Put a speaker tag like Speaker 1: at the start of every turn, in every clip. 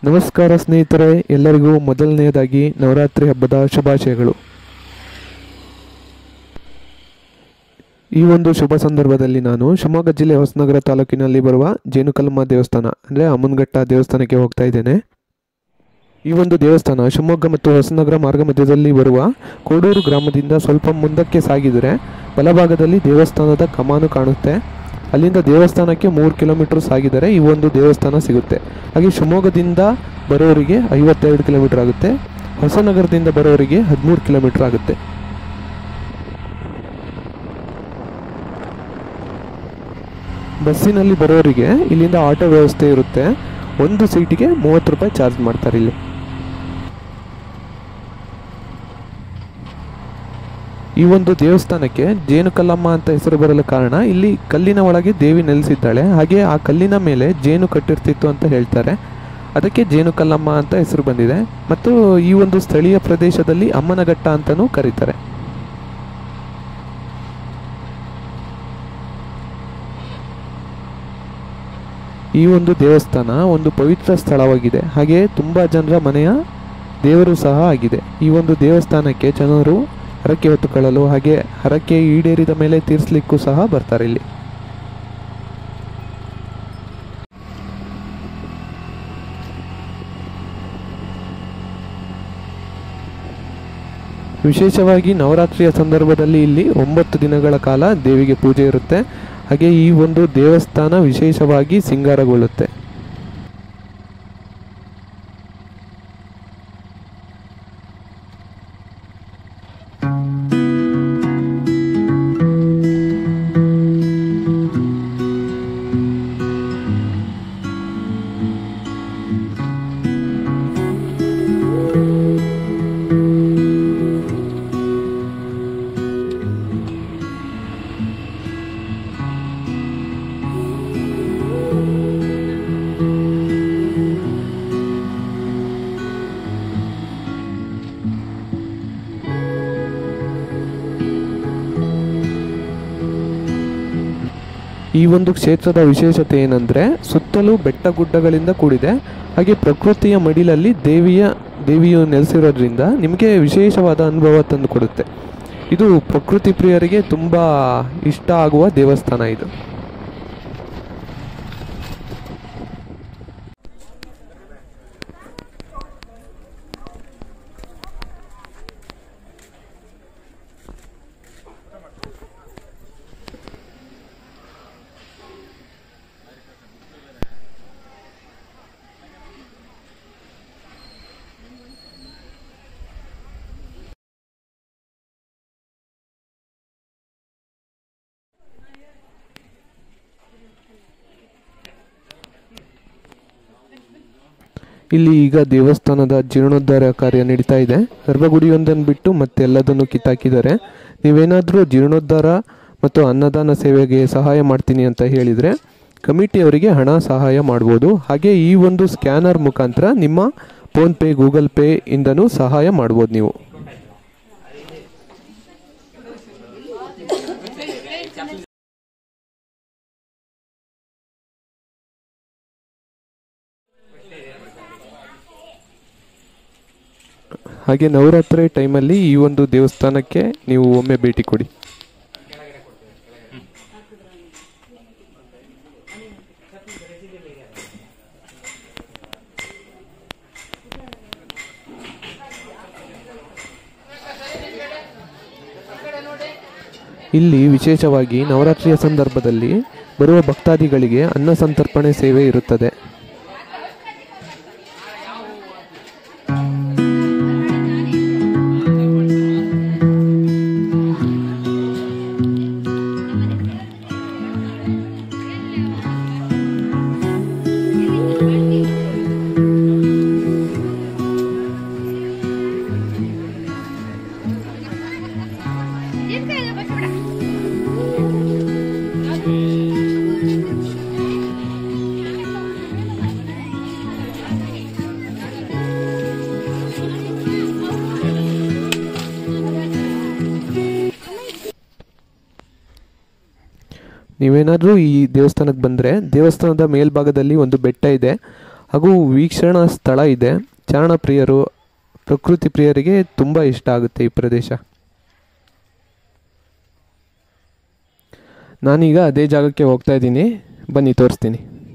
Speaker 1: ನಮಸ್ಕಾರ ಸ್ನೇಹಿತರೆ ಎಲ್ಲರಿಗೂ ಮೊದಲನೆಯದಾಗಿ ನವರಾತ್ರಿ ಹಬ್ಬದ ಶುಭಾಶಯಗಳು ಈ ಒಂದು ಶುಭ ಸಂದರ್ಭದಲ್ಲಿ ನಾನು ಶಿವಮೊಗ್ಗ ಜಿಲ್ಲೆ ಹೊಸನಗರ ತಾಲೂಕಿನಲ್ಲಿ ಬರುವ ಜೇನುಕಲ್ಲಮ್ಮ ದೇವಸ್ಥಾನ ಅಂದರೆ ಅಮ್ಮನಘಟ್ಟ ದೇವಸ್ಥಾನಕ್ಕೆ ಹೋಗ್ತಾ ಇದ್ದೇನೆ ಈ ಒಂದು ದೇವಸ್ಥಾನ ಶಿವಮೊಗ್ಗ ಮತ್ತು ಹೊಸನಗರ ಮಾರ್ಗ ಮಧ್ಯದಲ್ಲಿ ಬರುವ ಕೋಡೂರು ಗ್ರಾಮದಿಂದ ಸ್ವಲ್ಪ ಮುಂದಕ್ಕೆ ಸಾಗಿದರೆ ಬಲಭಾಗದಲ್ಲಿ ದೇವಸ್ಥಾನದ ಕಮಾನು ಕಾಣುತ್ತೆ ಅಲ್ಲಿಂದ ದೇವಸ್ಥಾನಕ್ಕೆ ಮೂರು ಕಿಲೋಮೀಟರ್ ಸಾಗಿದರೆ ಈ ಒಂದು ದೇವಸ್ಥಾನ ಸಿಗುತ್ತೆ ಹಾಗೆ ಶಿವಮೊಗ್ಗದಿಂದ ಬರೋರಿಗೆ ಐವತ್ತೆರಡು ಕಿಲೋಮೀಟರ್ ಆಗುತ್ತೆ ಹೊಸನಗರದಿಂದ ಬರೋರಿಗೆ ಹದಿಮೂರು ಕಿಲೋಮೀಟರ್ ಆಗುತ್ತೆ ಬಸ್ಸಿನಲ್ಲಿ ಬರೋರಿಗೆ ಇಲ್ಲಿಂದ ಆಟೋ ವ್ಯವಸ್ಥೆ ಇರುತ್ತೆ ಒಂದು ಸೀಟಿಗೆ ಮೂವತ್ತು ರೂಪಾಯಿ ಚಾರ್ಜ್ ಮಾಡ್ತಾರೆ ಇಲ್ಲಿ ಈ ಒಂದು ದೇವಸ್ಥಾನಕ್ಕೆ ಜೇನುಕಲ್ಲಮ್ಮ ಅಂತ ಹೆಸರು ಬರಲು ಕಾರಣ ಇಲ್ಲಿ ಕಲ್ಲಿನ ಒಳಗೆ ದೇವಿ ನೆಲೆಸಿದ್ದಾಳೆ ಹಾಗೆ ಆ ಕಲ್ಲಿನ ಮೇಲೆ ಜೇನು ಕಟ್ಟಿರ್ತಿತ್ತು ಅಂತ ಹೇಳ್ತಾರೆ ಅದಕ್ಕೆ ಜೇನುಕಲ್ಲಮ್ಮ ಅಂತ ಹೆಸರು ಬಂದಿದೆ ಮತ್ತು ಈ ಒಂದು ಸ್ಥಳೀಯ ಪ್ರದೇಶದಲ್ಲಿ ಅಮ್ಮನಘಟ್ಟ ಅಂತಲೂ ಕರೀತಾರೆ ಈ ಒಂದು ದೇವಸ್ಥಾನ ಒಂದು ಪವಿತ್ರ ಸ್ಥಳವಾಗಿದೆ ಹಾಗೆ ತುಂಬ ಜನರ ಮನೆಯ ದೇವರು ಸಹ ಆಗಿದೆ ಈ ಒಂದು ದೇವಸ್ಥಾನಕ್ಕೆ ಜನರು ಹರಕೆ ಹೊತ್ತುಕೊಳ್ಳಲು ಹಾಗೆ ಹರಕೆ ಈಡೇರಿದ ಮೇಲೆ ತೀರಿಸಲಿಕ್ಕೂ ಸಹ ಬರ್ತಾರೆ ಇಲ್ಲಿ ವಿಶೇಷವಾಗಿ ನವರಾತ್ರಿಯ ಸಂದರ್ಭದಲ್ಲಿ ಇಲ್ಲಿ ಒಂಬತ್ತು ದಿನಗಳ ಕಾಲ ದೇವಿಗೆ ಪೂಜೆ ಇರುತ್ತೆ ಹಾಗೆ ಈ ಒಂದು ದೇವಸ್ಥಾನ ವಿಶೇಷವಾಗಿ ಸಿಂಗಾರಗೊಳ್ಳುತ್ತೆ ಈ ಒಂದು ಕ್ಷೇತ್ರದ ವಿಶೇಷತೆ ಏನಂದರೆ ಸುತ್ತಲೂ ಬೆಟ್ಟ ಗುಡ್ಡಗಳಿಂದ ಕೂಡಿದೆ ಹಾಗೆ ಪ್ರಕೃತಿಯ ಮಡಿಲಲ್ಲಿ ದೇವಿಯ ದೇವಿಯು ನೆಲೆಸಿರೋದ್ರಿಂದ ನಿಮಗೆ ವಿಶೇಷವಾದ ಅನುಭವ ತಂದುಕೊಡುತ್ತೆ ಇದು ಪ್ರಕೃತಿ ಪ್ರಿಯರಿಗೆ ತುಂಬ ಇಷ್ಟ ಆಗುವ ದೇವಸ್ಥಾನ ಇದು ಇಲ್ಲಿ ಈಗ ದೇವಸ್ಥಾನದ ಜೀರ್ಣೋದ್ಧಾರ ಕಾರ್ಯ ನಡೀತಾ ಇದೆ ಗರ್ಭಗುಡಿಯೊಂದನ್ನು ಬಿಟ್ಟು ಮತ್ತೆಲ್ಲದನ್ನು ಕಿತ್ತಾಕಿದ್ದಾರೆ ನೀವೇನಾದರೂ ಜೀರ್ಣೋದ್ಧಾರ ಮತ್ತು ಅನ್ನದಾನ ಸೇವೆಗೆ ಸಹಾಯ ಮಾಡ್ತೀನಿ ಅಂತ ಹೇಳಿದರೆ ಕಮಿಟಿಯವರಿಗೆ ಹಣ ಸಹಾಯ ಮಾಡ್ಬೋದು ಹಾಗೆ ಈ ಒಂದು ಸ್ಕ್ಯಾನರ್ ಮುಖಾಂತರ ನಿಮ್ಮ ಫೋನ್ಪೇ ಗೂಗಲ್ ಪೇ ಇಂದನೂ ಸಹಾಯ ಮಾಡ್ಬೋದು ನೀವು ಹಾಗೆ ನವರಾತ್ರಿ ಟೈಮಲ್ಲಿ ಈ ಒಂದು ದೇವಸ್ಥಾನಕ್ಕೆ ನೀವು ಒಮ್ಮೆ ಭೇಟಿ ಕೊಡಿ ಇಲ್ಲಿ ವಿಶೇಷವಾಗಿ ನವರಾತ್ರಿಯ ಸಂದರ್ಭದಲ್ಲಿ ಬರುವ ಭಕ್ತಾದಿಗಳಿಗೆ ಅನ್ನ ಸಂತರ್ಪಣೆ ಸೇವೆ ಇರುತ್ತದೆ ನೀವೇನಾದರೂ ಈ ದೇವಸ್ಥಾನಕ್ಕೆ ಬಂದರೆ ದೇವಸ್ಥಾನದ ಮೇಲ್ಭಾಗದಲ್ಲಿ ಒಂದು ಬೆಟ್ಟ ಇದೆ ಹಾಗೂ ವೀಕ್ಷಣಾ ಸ್ಥಳ ಇದೆ ಚಾರಣ ಪ್ರಿಯರು ಪ್ರಕೃತಿ ಪ್ರಿಯರಿಗೆ ತುಂಬ ಇಷ್ಟ ಆಗುತ್ತೆ ಈ ಪ್ರದೇಶ ನಾನೀಗ ಅದೇ ಜಾಗಕ್ಕೆ ಹೋಗ್ತಾ ಇದ್ದೀನಿ ಬನ್ನಿ ತೋರಿಸ್ತೀನಿ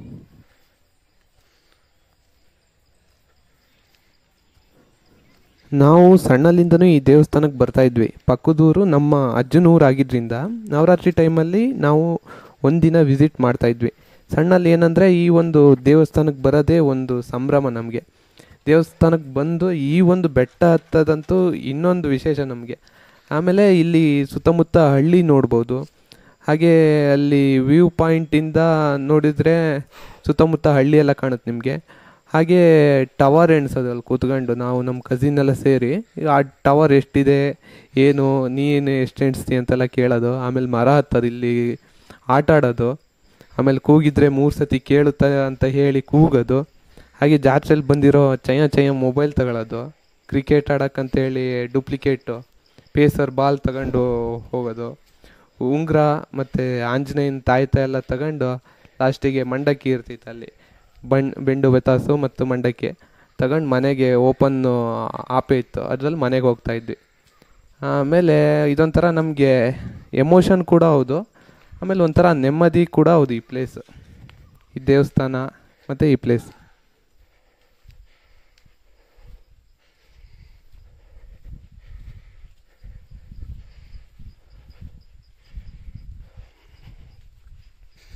Speaker 1: ನಾವು ಸಣ್ಣಲ್ಲಿಂದನೂ ಈ ದೇವಸ್ಥಾನಕ್ಕೆ ಬರ್ತಾ ಇದ್ವಿ ಪಕ್ಕದೂರು ನಮ್ಮ ಅಜ್ಜನೂರು ಆಗಿದ್ದರಿಂದ ನವರಾತ್ರಿ ಟೈಮಲ್ಲಿ ನಾವು ಒಂದಿನ ವಿಸಿಟ್ ಮಾಡ್ತಾ ಇದ್ವಿ ಸಣ್ಣಲ್ಲಿ ಏನಂದರೆ ಈ ಒಂದು ದೇವಸ್ಥಾನಕ್ಕೆ ಬರೋದೇ ಒಂದು ಸಂಭ್ರಮ ನಮಗೆ ದೇವಸ್ಥಾನಕ್ಕೆ ಬಂದು ಈ ಒಂದು ಬೆಟ್ಟ ಹತ್ತದಂತೂ ಇನ್ನೊಂದು ವಿಶೇಷ ನಮಗೆ ಆಮೇಲೆ ಇಲ್ಲಿ ಸುತ್ತಮುತ್ತ ಹಳ್ಳಿ ನೋಡ್ಬೋದು ಹಾಗೆ ಅಲ್ಲಿ ವ್ಯೂ ಪಾಯಿಂಟಿಂದ ನೋಡಿದರೆ ಸುತ್ತಮುತ್ತ ಹಳ್ಳಿ ಎಲ್ಲ ಕಾಣುತ್ತೆ ನಿಮಗೆ ಹಾಗೆ ಟವರ್ ಎಣ್ಸೋದು ಅಲ್ಲಿ ಕೂತ್ಕೊಂಡು ನಾವು ನಮ್ಮ ಕಸಿನ್ ಎಲ್ಲ ಸೇರಿ ಆ ಟವರ್ ಎಷ್ಟಿದೆ ಏನು ನೀನು ಎಷ್ಟು ಎಣಿಸ್ತಿ ಅಂತೆಲ್ಲ ಕೇಳೋದು ಆಮೇಲೆ ಮರ ಹತ್ತೋದು ಇಲ್ಲಿ ಆಟ ಆಡೋದು ಆಮೇಲೆ ಕೂಗಿದ್ರೆ ಮೂರು ಸತಿ ಕೇಳುತ್ತೆ ಅಂತ ಹೇಳಿ ಕೂಗೋದು ಹಾಗೆ ಜಾತ್ರೆಯಲ್ಲಿ ಬಂದಿರೋ ಚಯ ಚಯ ಮೊಬೈಲ್ ತಗೊಳ್ಳೋದು ಕ್ರಿಕೆಟ್ ಆಡೋಕ್ಕಂತೇಳಿ ಡೂಪ್ಲಿಕೇಟು ಪೇಸರ್ ಬಾಲ್ ತಗೊಂಡು ಹೋಗೋದು ಉಂಗುರ ಮತ್ತು ಆಂಜನೇಯನ ತಾಯ್ತ ಎಲ್ಲ ತಗೊಂಡು ಲಾಸ್ಟಿಗೆ ಮಂಡಕ್ಕಿ ಇರ್ತಿತ್ತು ಅಲ್ಲಿ ಬಣ್ ಬೆಂಡು ಬೆತಾಸು ಮತ್ತು ಮಂಡಕ್ಕಿ ತಗೊಂಡು ಮನೆಗೆ ಓಪನ್ನು ಆಪೆ ಇತ್ತು ಅದ್ರಲ್ಲಿ ಮನೆಗೆ ಹೋಗ್ತಾ ಇದ್ವಿ ಆಮೇಲೆ ಇದೊಂಥರ ನಮಗೆ ಎಮೋಷನ್ ಕೂಡ ಹೌದು ಆಮೇಲೆ ಒಂಥರ ನೆಮ್ಮದಿ ಕೂಡ ಹೌದು ಈ ಪ್ಲೇಸ್ ಈ ದೇವಸ್ಥಾನ ಮತ್ತು ಈ ಪ್ಲೇಸ್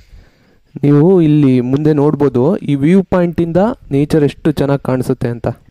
Speaker 1: ನೀವು ಇಲ್ಲಿ ಮುಂದೆ ನೋಡ್ಬೋದು ಈ ವ್ಯೂ ಪಾಯಿಂಟಿಂದ ನೇಚರ್ ಎಷ್ಟು ಚೆನ್ನಾಗಿ ಕಾಣಿಸುತ್ತೆ ಅಂತ